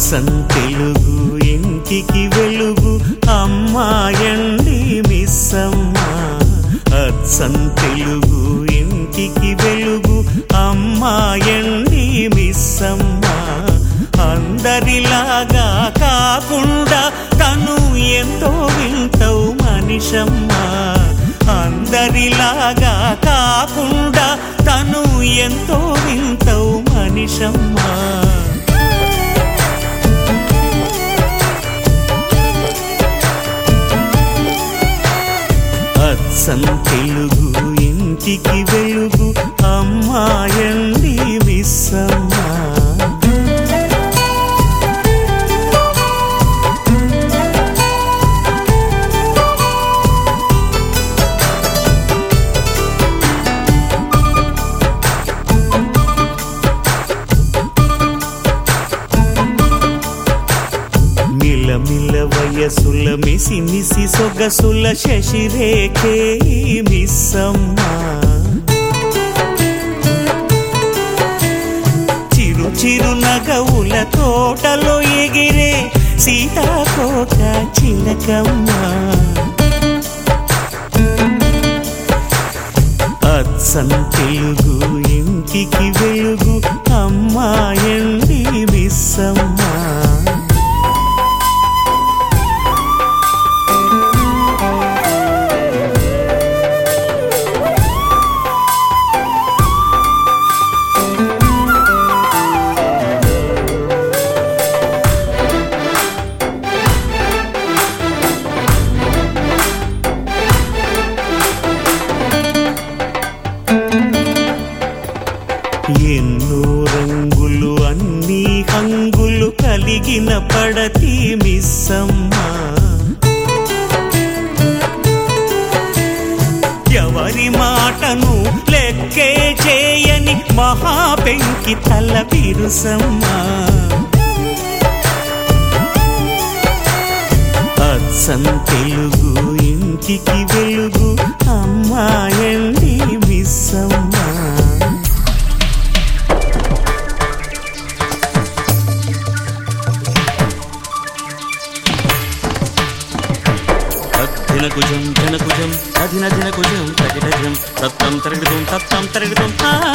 అచ్చం తెలుగు ఇంటికి వెలుగు అమ్మాయండి మిస్సమ్మ అచ్చం తెలుగు ఇంటికి వెలుగు అమ్మాయండి మిస్సమ్మ అందరిలాగా కాకుండా తను ఎంతో వింటవు మనిషమ్మ అందరిలాగా కాకుండా తను ఎంతో వింటవు మనిషమ్మ అచ్చం తెలుగు ఇంటికి వెలుగు అమ్మాయండి మిస్సమ్మ మిలమిల వయసుల మిసి మిసి సొగసుల శశిరేఖే మిస్సమ్మ చిరు చిరు నగవుల తోటలో ఎగిరే సీతాకోక చిలకమ్మ అచ్చం తెలుగు ఇంటికి వెలుగు అమ్మాయండి మిస్సమ్మ ఎన్నో రంగులు అన్ని హంగులు కలిగిన పడతి మిస్సమ్మ ఎవరి మాటను లెక్కే చేయని మహాపెంకి తల బిరుసమ్మ అచ్చం తెలుగు ఇంటికి వెలుగు అమ్మాయండి మిస్సమ్మ ధినకుజం ధినకుజం అధిన ధినకుజం తగిడజం తత్తం తరగడం తత్తం తరగడం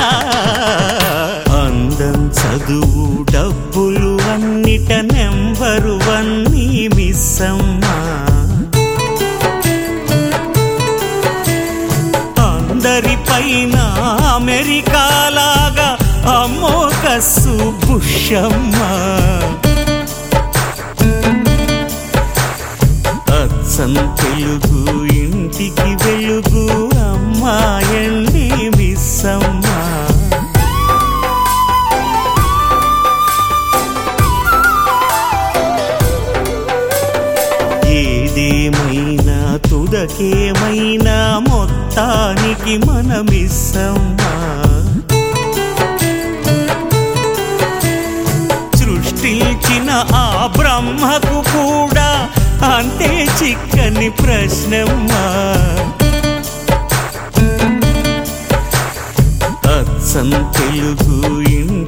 అందం చదువు డబ్బులు అన్నిట నెంబరు వన్నీ మిస్సమ్మా అందరిపైన అమెరికాలాగా అమ్మో కస్సు బుషమ్మా అచ్చం తెలుగు ఇంటికి వెలుగు అమ్మాయండి మిస్సమ్మ ఏదేమైనా తుదకేమైనా మొత్తానికి మనమిస్సమ్మా సృష్టించిన ఆ బ్రహ్మకు కూడా అంతే చిక్కని ప్రశ్నమ్మా అచ్చం తెలుగు ఇంటి